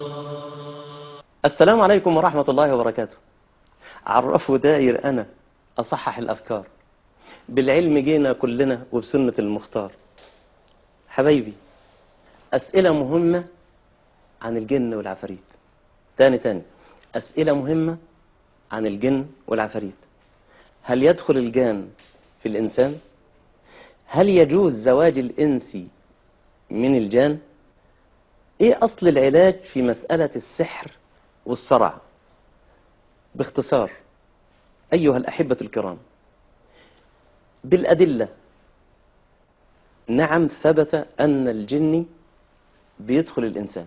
السلام عليكم ورحمة الله وبركاته عرفوا داير أنا أصحح الأفكار بالعلم جينا كلنا وبسنة المختار حبايبي أسئلة مهمة عن الجن والعفاريت تاني تاني أسئلة مهمة عن الجن والعفاريت هل يدخل الجان في الإنسان هل يجوز زواج الإنس من الجان إيه أصل العلاج في مسألة السحر والصرع باختصار أيها الأحبة الكرام بالأدلة نعم ثبت أن الجن بيدخل الإنسان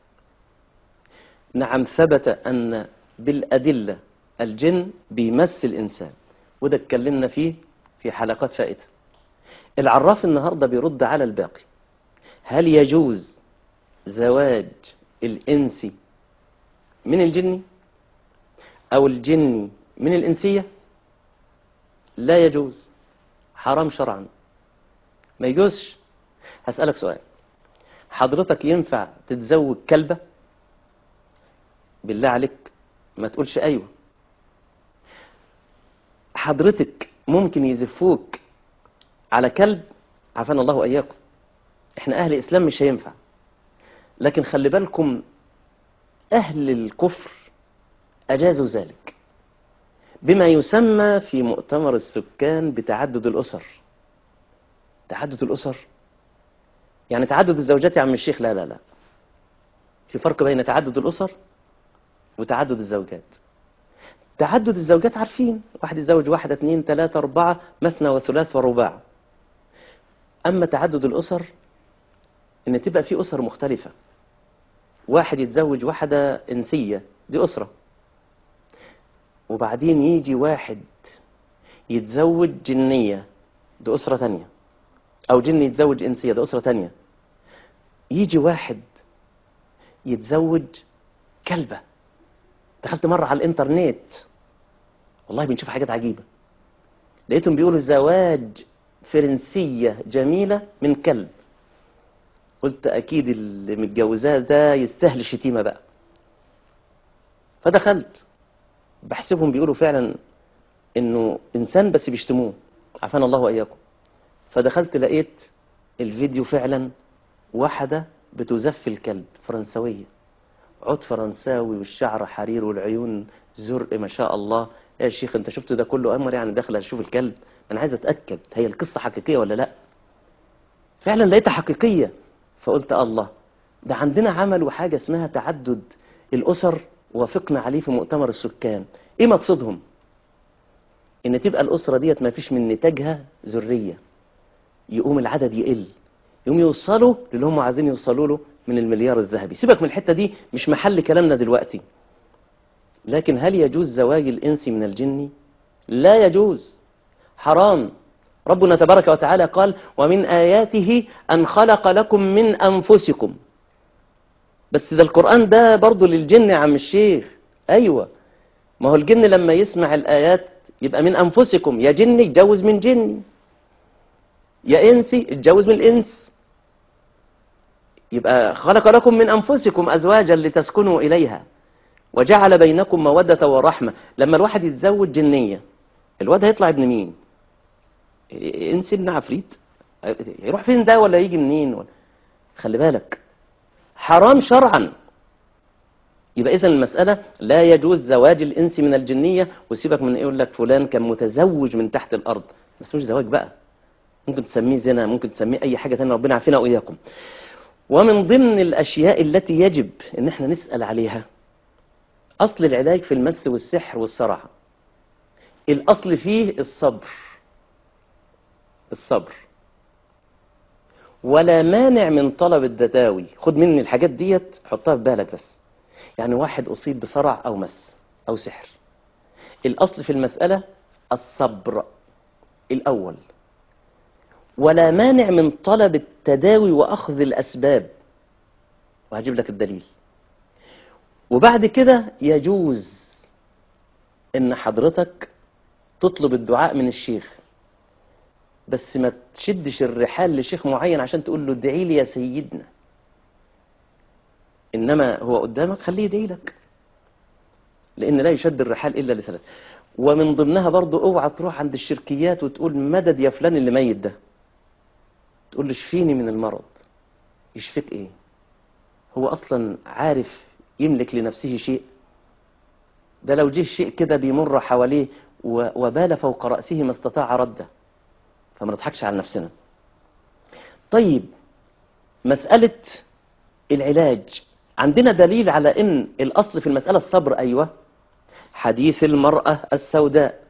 نعم ثبت أن بالأدلة الجن بيمس الإنسان وده اتكلمنا فيه في حلقات فائتة العراف النهاردة بيرد على الباقي هل يجوز زواج الإنس من الجن أو الجن من الإنسية لا يجوز حرام شرعا ما يجوزش هسألك سؤال حضرتك ينفع تتزوج كلبة بالله عليك ما تقولش أيوة حضرتك ممكن يزفوك على كلب عافانا الله وإياكم احنا أهل إسلام مش هينفع لكن خلي بالكم أهل الكفر أجازوا ذلك بما يسمى في مؤتمر السكان بتعدد الأسر تعدد الأسر يعني تعدد الزوجات يا عم الشيخ لا لا لا في فرق بين تعدد الأسر وتعدد الزوجات تعدد الزوجات عارفين واحد يتزوج واحدة اثنين ثلاثة أربعة مثنى وثلاث ورباع أما تعدد الأسر إن تبقى في أسر مختلفة واحد يتزوج واحدة إنسية دي أسرة وبعدين يجي واحد يتزوج جنية دي أسرة تانية أو جن يتزوج إنسية دي أسرة تانية يجي واحد يتزوج كلبة دخلت مرة على الإنترنت والله بنشوف حاجات عجيبة لقيتهم بيقولوا زواج فرنسية جميلة من كلب قلت أكيد اللي متجوزاه ده يستاهل الشتيمة بقى فدخلت بحسبهم بيقولوا فعلا إنه إنسان بس بيشتموه عافانا الله وإياكم فدخلت لقيت الفيديو فعلا واحدة بتزف الكلب فرنسوية عود فرنساوي والشعر حرير والعيون زرق ما شاء الله يا شيخ انت شفت ده كله امر يعني داخل اشوف الكلب انا عايز اتاكد هي القصه حقيقيه ولا لا فعلا لقيتها حقيقيه فقلت الله ده عندنا عملوا حاجه اسمها تعدد الاسر وافقنا عليه في مؤتمر السكان ايه مقصدهم ان تبقى الاسره ديت ما فيش من نتاجها ذريه يقوم العدد يقل يقوم يوصلوا للي هم عايزين يوصلوا له من المليار الذهبي سيبك من الحته دي مش محل كلامنا دلوقتي لكن هل يجوز زواج الإنس من الجن لا يجوز حرام ربنا تبارك وتعالى قال ومن آياته أن خلق لكم من أنفسكم بس ده القرآن ده برضو للجن يا عم الشيخ أيوة ما هو الجن لما يسمع الآيات يبقى من أنفسكم يا جن اتجوز من جن يا إنسي اتجوز من الإنس يبقى خلق لكم من أنفسكم أزواجا لتسكنوا إليها وجعل بينكم مودة ورحمة لما الواحد يتزوج جنية الواد هيطلع ابن مين انسي ابن عفريت يروح فين ده ولا يجي منين ولا خلي بالك حرام شرعا يبقى اذا المسألة لا يجوز زواج الإنس من الجنية وسيبك من يقول لك فلان كان متزوج من تحت الأرض بس مش زواج بقى ممكن تسميه زنا ممكن تسميه أي حاجة تانية ربنا عافينا وإياكم ومن ضمن الأشياء التي يجب إن احنا نسأل عليها أصل العلاج في المس والسحر والصرع الأصل فيه الصبر الصبر ولا مانع من طلب التداوي خد مني الحاجات ديت حطها في بالك بس يعني واحد أصيب بصرع أو مس أو سحر الأصل في المسألة الصبر الأول ولا مانع من طلب التداوي وأخذ الأسباب وهجيب لك الدليل وبعد كده يجوز ان حضرتك تطلب الدعاء من الشيخ بس ما تشدش الرحال لشيخ معين عشان تقول له ادعي لي يا سيدنا إنما هو قدامك خليه يدعي لك لأن لا يشد الرحال إلا لثلاث ومن ضمنها برضو اوعى تروح عند الشركيات وتقول مدد يا فلان اللي ميت ده تقول له اشفيني من المرض يشفيك ايه هو اصلا عارف يملك لنفسه شيء ده لو جه شيء كده بيمر حواليه و- وبال فوق رأسه ما استطاع رده فما نضحكش على نفسنا طيب مسألة العلاج عندنا دليل على ان الاصل في المسألة الصبر ايوه حديث المرأة السوداء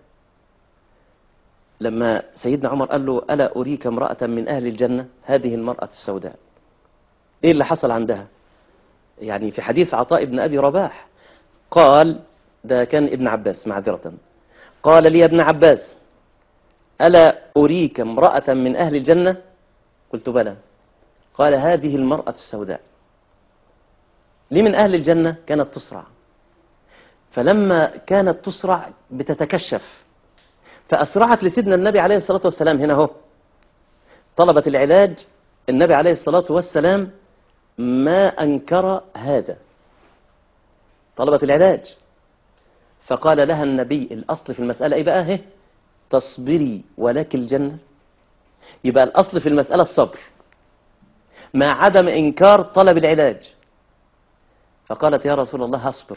لما سيدنا عمر قال له ألا أريك امرأة من أهل الجنة هذه المرأة السوداء إيه اللي حصل عندها يعني في حديث عطاء بن أبي رباح قال ده كان ابن عباس معذرة قال لي يا ابن عباس ألا أريك امرأة من أهل الجنة قلت بلى قال هذه المرأة السوداء ليه من أهل الجنة كانت تصرع فلما كانت تصرع بتتكشف فأسرعت لسيدنا النبي عليه الصلاة والسلام هنا هو طلبت العلاج النبي عليه الصلاة والسلام ما أنكر هذا طلبت العلاج فقال لها النبي الأصل في المسألة إيه بقى هي تصبري ولك الجنة يبقى الأصل في المسألة الصبر مع عدم إنكار طلب العلاج فقالت يا رسول الله هصبر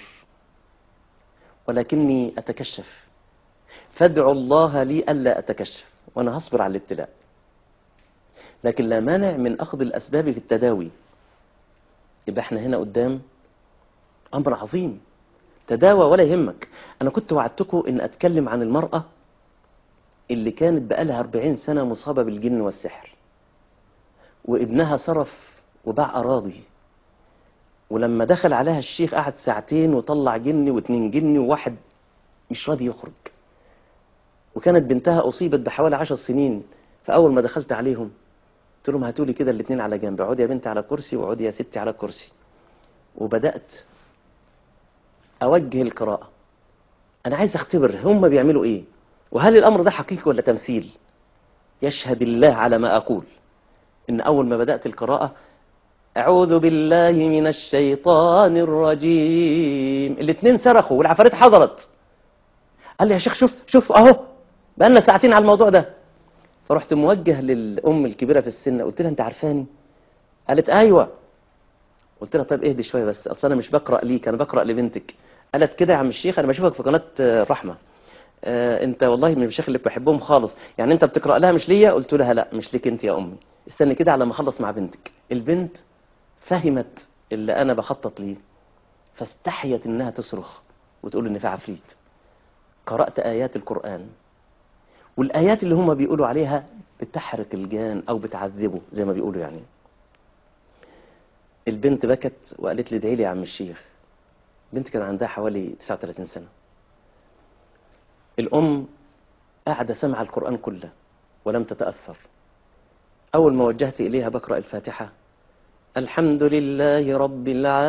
ولكني أتكشف فادعوا الله لي ألا أتكشف وأنا هصبر على الابتلاء لكن لا مانع من أخذ الأسباب في التداوي يبقى احنا هنا قدام أمر عظيم تداوى ولا يهمك أنا كنت وعدتكم إن أتكلم عن المرأة اللي كانت بقالها 40 سنة مصابة بالجن والسحر وابنها صرف وباع أراضي ولما دخل عليها الشيخ قعد ساعتين وطلع جني واتنين جني وواحد مش راضي يخرج وكانت بنتها أصيبت بحوالي عشر سنين فأول ما دخلت عليهم قلت لهم هاتوا لي كده الاثنين على جنب اقعدي يا بنتي على كرسي واقعدي يا ستي على كرسي وبدأت أوجه القراءة أنا عايز أختبر هم بيعملوا إيه وهل الأمر ده حقيقي ولا تمثيل يشهد الله على ما أقول إن أول ما بدأت القراءة أعوذ بالله من الشيطان الرجيم الاثنين صرخوا والعفاريت حضرت قال لي يا شيخ شوف شوف أهو بقالنا ساعتين على الموضوع ده فرحت موجه للأم الكبيرة في السن قلت لها أنت عارفاني قالت أيوة قلت لها طيب اهدي شوية بس أصل أنا مش بقرأ ليك أنا بقرأ لبنتك قالت كده يا عم الشيخ أنا بشوفك في قناة آه، رحمة آه، أنت والله من الشيخ اللي بحبهم خالص يعني أنت بتقرأ لها مش ليا قلت لها لا مش ليك أنت يا أمي استني كده على ما أخلص مع بنتك البنت فهمت اللي أنا بخطط ليه فاستحيت إنها تصرخ وتقول إن في عفريت قرأت آيات القرآن والآيات اللي هم بيقولوا عليها بتحرق الجان أو بتعذبه زي ما بيقولوا يعني البنت بكت وقالت لي ادعي لي يا عم الشيخ بنت كان عندها حوالي 39 سنة الأم قاعدة سمع القرآن كله ولم تتأثر أول ما وجهت إليها بقرأ الفاتحة الحمد لله رب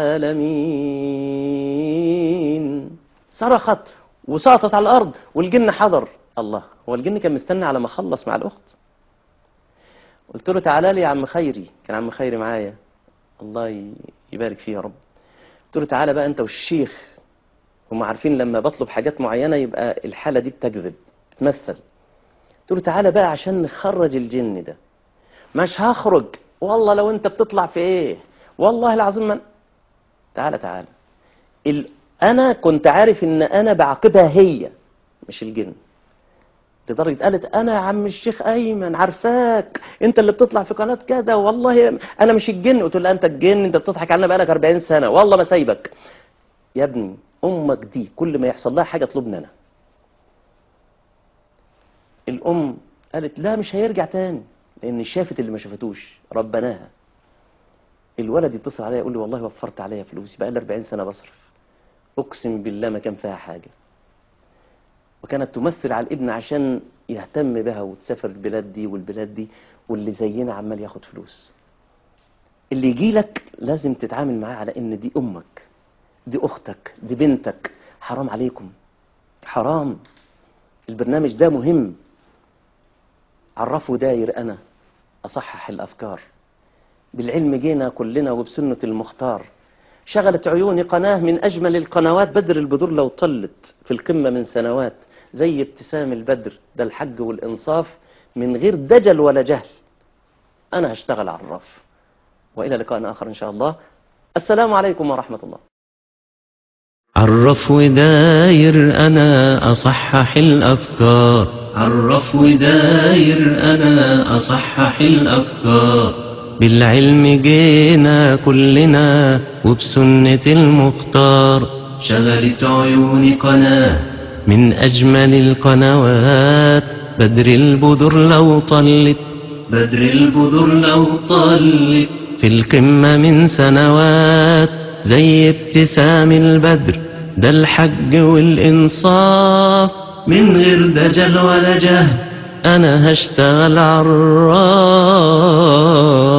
العالمين صرخت وسقطت على الأرض والجن حضر الله هو الجن كان مستني على ما أخلص مع الأخت قلت له تعالى لي يا عم خيري كان عم خيري معايا الله ي- يبارك فيه يا رب قلت له تعالى بقى أنت والشيخ هم عارفين لما بطلب حاجات معينة يبقى الحالة دي بتكذب بتمثل قلت له تعالى بقى عشان نخرج الجن ده مش هخرج والله لو انت بتطلع في ايه والله العظيم من تعالى تعالى ال... انا كنت عارف ان انا بعاقبها هي مش الجن لدرجة قالت انا يا عم الشيخ ايمن عارفاك انت اللي بتطلع في قناة كذا والله انا مش الجن قلت لها انت الجن انت بتضحك علينا بقالك 40 سنة والله ما سايبك يا ابني امك دي كل ما يحصل لها حاجة اطلبني انا الام قالت لا مش هيرجع تاني لان شافت اللي ما شافتوش ربناها الولد يتصل عليا يقول لي والله وفرت عليا فلوسي بقى لي 40 سنه بصرف اقسم بالله ما كان فيها حاجه وكانت تمثل على الابن عشان يهتم بها وتسافر البلاد دي والبلاد دي واللي زينا عمال ياخد فلوس اللي يجي لك لازم تتعامل معاه على ان دي امك دي اختك دي بنتك حرام عليكم حرام البرنامج ده مهم عرفوا داير أنا أصحح الأفكار بالعلم جينا كلنا وبسنة المختار شغلت عيوني قناة من أجمل القنوات بدر البدور لو طلت في القمة من سنوات زي ابتسام البدر ده الحج والإنصاف من غير دجل ولا جهل أنا هشتغل عراف وإلى لقاء آخر إن شاء الله السلام عليكم ورحمة الله عرف وداير أنا أصحح الأفكار عرف وداير أنا أصحح الأفكار بالعلم جينا كلنا وبسنة المختار شغلت عيوني قناة من أجمل القنوات بدر البدر لو طلت بدر البدر لو طلت في القمة من سنوات زي ابتسام البدر ده الحج والإنصاف من غير دجل ولا جهل أنا هشتغل عراف